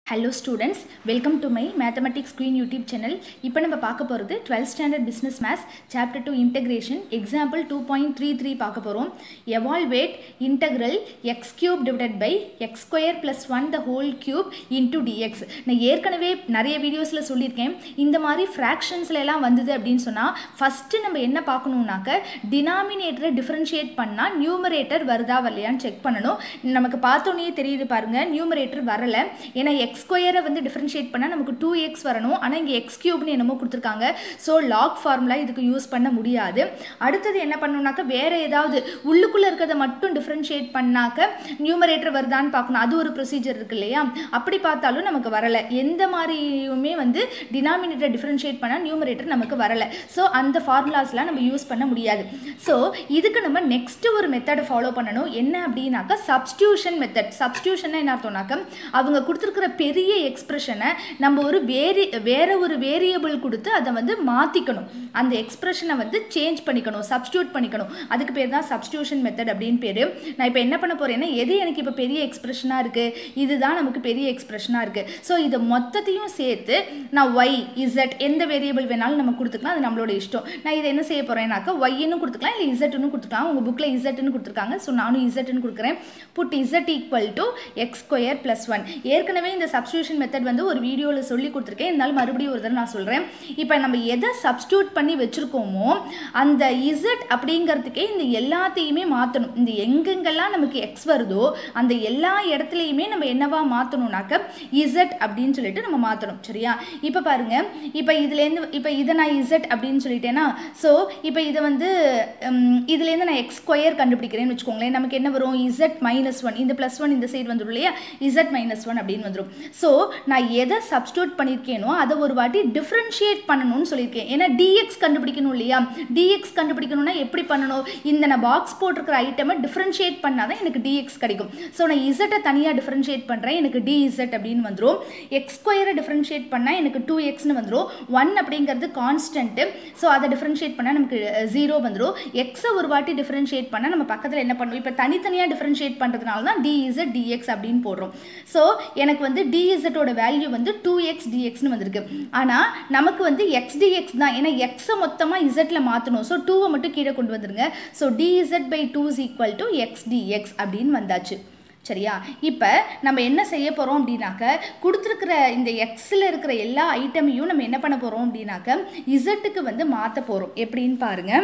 hello students welcome to my mathematics queen YouTube channel இப்போ நம்ம பார்க்க போகிறது twelfth standard business maths chapter two integration example two point three three பார்க்க போகிறோம் evaluate integral x cube divided by x square plus one the whole cube into dx நான் ஏற்கனவே நிறைய வீடியோஸில் சொல்லியிருக்கேன் இந்த மாதிரி ஃப்ராக்ஷன்ஸ்ல எல்லாம் வந்தது அப்படின்னு சொன்னால் ஃபஸ்ட்டு நம்ம என்ன பார்க்கணுன்னாக்க டினாமினேட்டரை டிஃப்ரென்ஷியேட் பண்ணால் நியூமரேட்டர் வருதா வரலையான்னு செக் பண்ணணும் நமக்கு பார்த்தோன்னே தெரியுது பாருங்கள் நியூமரேட்டர் வரலை ஏன்னா எக்ஸ் ஸ்கொயரை வந்து டிஃப்ரென்ஷியேட் பண்ணால் நமக்கு டூ எக்ஸ் வரணும் ஆனால் இங்கே எக்ஸ் கியூப்னு என்னமோ கொடுத்துருக்காங்க ஸோ லாக் ஃபார்முலா இதுக்கு யூஸ் பண்ண முடியாது அடுத்தது என்ன பண்ணணும்னாக்க வேறு ஏதாவது உள்ளுக்குள்ளே இருக்கிறத மட்டும் டிஃப்ரென்ஷியேட் பண்ணாக்க நியூமரேட்டர் வருதான்னு பார்க்கணும் அது ஒரு ப்ரொசீஜர் இருக்கு இல்லையா அப்படி பார்த்தாலும் நமக்கு வரலை எந்த மாதிரியுமே வந்து டினாமினேட்டர் டிஃப்ரென்ஷியேட் பண்ணால் நியூமரேட்டர் நமக்கு வரலை ஸோ அந்த ஃபார்முலாஸ்லாம் நம்ம யூஸ் பண்ண முடியாது ஸோ இதுக்கு நம்ம நெக்ஸ்ட்டு ஒரு மெத்தடை ஃபாலோ பண்ணணும் என்ன அப்படின்னாக்கா சப்ஸ்டியூஷன் மெத்தட் சப்ஸ்டியூஷன் என்ன அர்த்தம்னாக்க அவங்க கொடுத்துருக்கிற பெரிய எக்ஸ்பிரஷனை நம்ம ஒரு வேரி வேற ஒரு வேரியபிள் கொடுத்து அதை வந்து மாற்றிக்கணும் அந்த எக்ஸ்பிரஷனை வந்து சேஞ்ச் பண்ணிக்கணும் சப்ஸ்டியூட் பண்ணிக்கணும் அதுக்கு பேர் தான் சப்ஸ்டியூஷன் மெத்தட் அப்படின்னு பேர் நான் இப்போ என்ன பண்ண போகிறேன்னா எது எனக்கு இப்போ பெரிய எக்ஸ்பிரஷனாக இருக்குது இதுதான் நமக்கு பெரிய எக்ஸ்பிரஷனாக இருக்குது ஸோ இதை மொத்தத்தையும் சேர்த்து நான் ஒய் இசட் எந்த வேரியபிள் வேணாலும் நம்ம கொடுத்துக்கலாம் அது நம்மளோட இஷ்டம் நான் இதை என்ன செய்ய போகிறேன்னாக்கா ஒய்ன்னு கொடுத்துக்கலாம் இல்லை இசட்னு கொடுத்துக்கலாம் உங்கள் புக்கில் இசட்னு கொடுத்துருக்காங்க ஸோ நானும் இசட்னு கொடுக்குறேன் put z equal to x square plus one ஏற்கனவே இந்த சப்ஸ்டியூஷன் மெத்தட் வந்து ஒரு வீடியோவில் சொல்லி கொடுத்துருக்கேன் இருந்தாலும் மறுபடியும் ஒரு தடவை நான் சொல்கிறேன் இப்போ நம்ம எதை சப்ஸ்டியூட் பண்ணி வச்சுருக்கோமோ அந்த இசட் அப்படிங்கிறதுக்கே இந்த எல்லாத்தையுமே மாற்றணும் இந்த எங்கெங்கெல்லாம் நமக்கு எக்ஸ் வருதோ அந்த எல்லா இடத்துலையுமே நம்ம என்னவா மாற்றணும்னாக்க இசட் அப்படின்னு சொல்லிட்டு நம்ம மாற்றணும் சரியா இப்போ பாருங்க இப்போ இதுலேருந்து இப்போ இதை நான் இசட் அப்படின்னு சொல்லிட்டேன்னா ஸோ இப்போ இதை வந்து இதுலேருந்து நான் எக்ஸ் ஸ்கொயர் கண்டுபிடிக்கிறேன்னு வச்சுக்கோங்களேன் நமக்கு என்ன வரும் இசட் மைனஸ் ஒன் இந்த ப்ளஸ் ஒன் இந்த சைடு வந்துடும் இல்லையா இசட் மைனஸ் ஒன் அப்படின்னு வந்துடும் ஸோ நான் எதை சப்ஸ்டியூட் பண்ணியிருக்கேனோ அதை ஒரு வாட்டி டிஃப்ரென்ஷியேட் பண்ணணும்னு சொல்லியிருக்கேன் ஏன்னா டிஎக்ஸ் கண்டுபிடிக்கணும் இல்லையா டிஎக்ஸ் கண்டுபிடிக்கணும்னா எப்படி பண்ணணும் இந்த நான் பாக்ஸ் போட்டிருக்கிற ஐட்டமை டிஃப்ரென்ஷியேட் பண்ணால் தான் எனக்கு டிஎக்ஸ் கிடைக்கும் ஸோ நான் இசட்டை தனியாக டிஃப்ரென்ஷியேட் பண்ணுறேன் எனக்கு டிஇசட் அப்படின்னு வந்துடும் எக்ஸ் ஸ்கொயரை டிஃப்ரென்ஷியேட் பண்ணால் எனக்கு டூ எக்ஸ்னு வந்துடும் ஒன் அப்படிங்கிறது கான்ஸ்டன்ட்டு ஸோ அதை டிஃப்ரென்ஷியேட் பண்ணால் நமக்கு ஜீரோ வந்துடும் எக்ஸை ஒரு வாட்டி டிஃப்ரென்ஷியேட் பண்ணால் நம்ம பக்கத்தில் என்ன பண்ணுவோம் இப்போ தனித்தனியாக டிஃப்ரென்ஷியேட் பண்ணுறதுனால தான் டிஇசட் டிஎக்ஸ் அப்படின்னு போடுறோம் ஸோ எனக்கு வந்து டிஇசட்டோட வேல்யூ வந்து டூ எக்ஸ் டிஎக்ஸ்னு வந்திருக்கு ஆனால் நமக்கு வந்து எக்ஸ் டிஎக்ஸ் தான் ஏன்னா எக்ஸை மொத்தமாக இசட்டில் மாற்றணும் ஸோ டூவை மட்டும் கீழே கொண்டு வந்துருங்க so dz by two is equal to x dx அப்படின்னு வந்தாச்சு சரியா இப்போ நம்ம என்ன செய்ய போகிறோம் அப்படின்னாக்க கொடுத்துருக்கிற இந்த எக்ஸில் இருக்கிற எல்லா ஐட்டமையும் நம்ம என்ன பண்ண போகிறோம் அப்படின்னாக்க இசட்டுக்கு வந்து மாற்ற போகிறோம் எப்படின்னு பாருங்கள்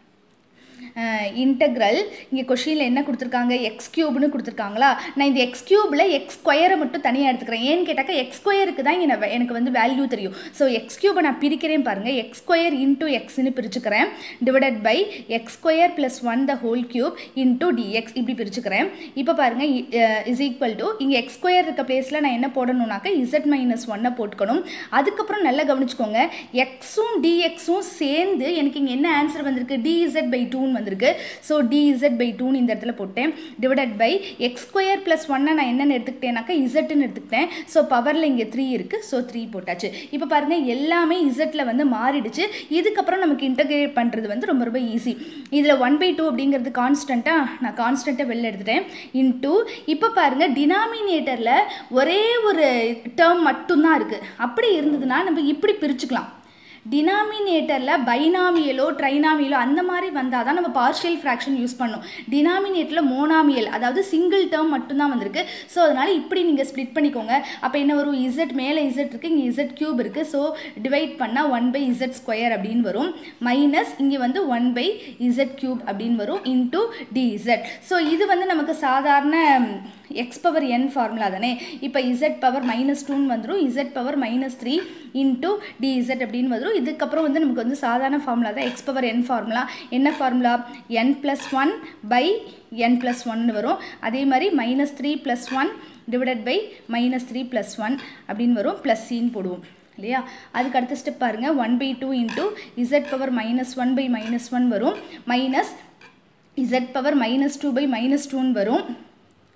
இன்டெக்ரல் இங்கே கொஷினில் என்ன கொடுத்துருக்காங்க எக்ஸ் கியூப்னு கொடுத்துருக்காங்களா நான் இந்த எக்ஸ் கியூபில் எக்ஸ் ஸ்கொயரை மட்டும் தனியாக எடுத்துக்கிறேன் ஏன்னு கேட்டாக்கா எக்ஸ் ஸ்கொயருக்கு தான் இங்கே எனக்கு வந்து வேல்யூ தெரியும் ஸோ எக்ஸ் கியூபை நான் பிரிக்கிறேன் பாருங்கள் எக்ஸ் ஸ்கொயர் இன்டூ எக்ஸ்னு பிரிச்சுக்கிறேன் divided by x square plus one the whole cube into dx இப்படி பிரிச்சுக்கிறேன் இப்போ பாருங்கள் இஸ் ஈக்குவல் டு இங்கே எக்ஸ் ஸ்கொயர் இருக்க பிளேஸில் நான் என்ன போடணும்னாக்கா இசட் மைனஸ் ஒன்னை போட்டுக்கணும் அதுக்கப்புறம் நல்லா கவனிச்சுக்கோங்க எக்ஸும் டிஎக்ஸும் சேர்ந்து எனக்கு இங்கே என்ன ஆன்சர் வந்திருக்கு டிஇசட் பை டூன்னு வந்திருக்கு ஸோ டிஇசட் பை டூன்னு இந்த இடத்துல போட்டேன் divided by x square plus ஒன்னை நான் என்னென்னு எடுத்துக்கிட்டேனாக்கா இசட்டுன்னு எடுத்துக்கிட்டேன் ஸோ பவரில் இங்கே த்ரீ இருக்குது ஸோ த்ரீ போட்டாச்சு இப்போ பாருங்கள் எல்லாமே இசட்டில் வந்து மாறிடுச்சு இதுக்கப்புறம் நமக்கு இன்டகிரேட் பண்ணுறது வந்து ரொம்ப ரொம்ப ஈஸி இதில் ஒன் பை டூ அப்படிங்கிறது கான்ஸ்டண்ட்டாக நான் கான்ஸ்டண்ட்டை வெளில எடுத்துட்டேன் இன்டூ இப்போ பாருங்கள் டினாமினேட்டரில் ஒரே ஒரு டேர்ம் மட்டும்தான் இருக்குது அப்படி இருந்ததுன்னா நம்ம இப்படி பிரிச்சுக்கலாம் டினாமினேட்டரில் பைனாமியலோ ட்ரைனாமியலோ அந்த மாதிரி வந்தால் தான் நம்ம பார்ஷியல் ஃப்ராக்ஷன் யூஸ் பண்ணோம் டினாமினேட்டரில் மோனாமியல் அதாவது சிங்கிள் டேர்ம் மட்டும்தான் வந்திருக்கு ஸோ அதனால் இப்படி நீங்கள் ஸ்ப்ளிட் பண்ணிக்கோங்க அப்போ என்ன வரும் இசட் மேலே இசட் இருக்குது இங்கே இசட் க்யூப் இருக்குது ஸோ டிவைட் பண்ணால் ஒன் பை இசட் ஸ்கொயர் அப்படின்னு வரும் மைனஸ் இங்கே வந்து ஒன் பை இசட் க்யூப் அப்படின்னு வரும் இன்டூ டிஇசட் ஸோ இது வந்து நமக்கு சாதாரண எக்ஸ் பவர் என் ஃபார்முலா தானே இப்போ இசட் பவர் மைனஸ் டூன்னு வந்துடும் z power minus three into dz அப்படின்னு வந்துடும் இதுக்கப்புறம் வந்து நமக்கு வந்து சாதாரண ஃபார்முலா தான் எக்ஸ் பவர் என் ஃபார்முலா என்ன formula n plus one by n plus ஒன்னு வரும் அதே மாதிரி minus three plus one divided by minus three plus one அப்படின்னு வரும் ப்ளஸ் சின்னு போடுவோம் இல்லையா அதுக்கு அடுத்த ஸ்டெப் பாருங்கள் one by two into z power minus one by minus one வரும் minus z power minus two by minus டூன்னு வரும்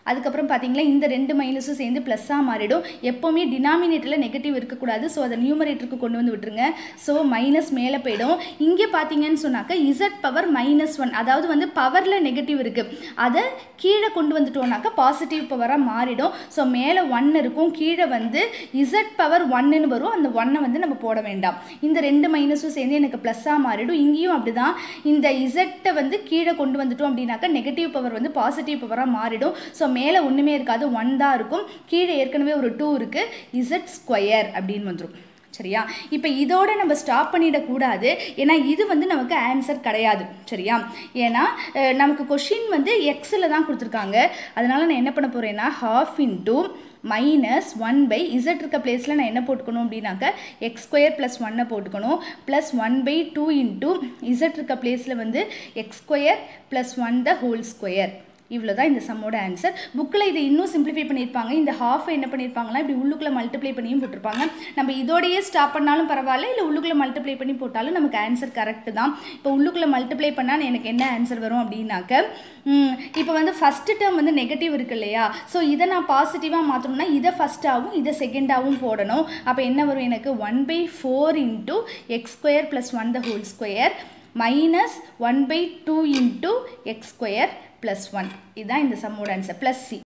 அதுக்கப்புறம் பார்த்தீங்களா இந்த ரெண்டு மைனஸும் சேர்ந்து ப்ளஸ்ஸாக மாறிடும் எப்போவுமே டினாமினேட்டரில் நெகட்டிவ் இருக்கக்கூடாது ஸோ அதை நியூமரேட்டருக்கு கொண்டு வந்து விட்டுருங்க ஸோ மைனஸ் மேலே போயிடும் இங்கே பார்த்தீங்கன்னு சொன்னாக்க இசட் பவர் மைனஸ் ஒன் அதாவது வந்து பவரில் நெகட்டிவ் இருக்குது அதை கீழே கொண்டு வந்துட்டோம்னாக்கா பாசிட்டிவ் பவராக மாறிடும் ஸோ மேலே ஒன் இருக்கும் கீழே வந்து இசட் பவர் ஒன்னுன்னு வரும் அந்த ஒன்னை வந்து நம்ம போட வேண்டாம் இந்த ரெண்டு மைனஸும் சேர்ந்து எனக்கு ப்ளஸ்ஸாக மாறிடும் இங்கேயும் அப்படிதான் இந்த இசட்டை வந்து கீழே கொண்டு வந்துட்டோம் அப்படின்னாக்கா நெகட்டிவ் பவர் வந்து பாசிட்டிவ் பவராக மாறிடும் ஸோ மேலே ஒன்றுமே இருக்காது ஒன் தான் இருக்கும் கீழே ஏற்கனவே ஒரு டூ இருக்குது இசட் ஸ்கொயர் அப்படின்னு வந்துடும் சரியா இப்போ இதோட நம்ம ஸ்டாப் பண்ணிடக்கூடாது ஏன்னா இது வந்து நமக்கு ஆன்சர் கிடையாது சரியா ஏன்னா அஹ், நமக்கு கொஷின் வந்து எக்ஸில் தான் கொடுத்துருக்காங்க அதனால நான் என்ன பண்ண போகிறேன்னா half into minus one by z இருக்க பிளேஸில் நான் என்ன போட்டுக்கணும் அப்படின்னாக்க எக்ஸ் ஸ்கொயர் ப்ளஸ் ஒன்னை போட்டுக்கணும் plus one by two into z இருக்க பிளேஸில் வந்து x square plus one the whole square இவ்வளோ தான் இந்த சம்மோட ஆன்சர் புக்கில் இதை இன்னும் சிம்பிளிஃபை பண்ணியிருப்பாங்க இந்த ஹாஃபை என்ன பண்ணியிருப்பாங்கன்னா இப்படி உள்ளுக்குள்ளே மல்டிப்ளை பண்ணியும் போட்டிருப்பாங்க நம்ம இதோடையே ஸ்டாப் பண்ணாலும் பரவாயில்ல இல்லை உள்ளுக்குள்ளே மல்டிப்ளை பண்ணி போட்டாலும் நமக்கு ஆன்சர் கரெக்டு தான் இப்போ உள்ளுக்குள்ளே மல்டிப்ளை பண்ணால் எனக்கு என்ன ஆன்சர் வரும் அப்படின்னாக்க ம், இப்போ வந்து ஃபஸ்ட்டு டேர்ம் வந்து நெகட்டிவ் இருக்கு இல்லையா ஸோ இதை நான் பாசிட்டிவாக மாற்றணும்னா இதை ஃபஸ்ட்டாகவும் இதை செகண்டாகவும் போடணும் அப்போ என்ன வரும் எனக்கு one by four into x square plus one the whole square minus one by two into x square plus one இதுதான் இந்த சம்மோட ஆன்சர் ப்ளஸ் சி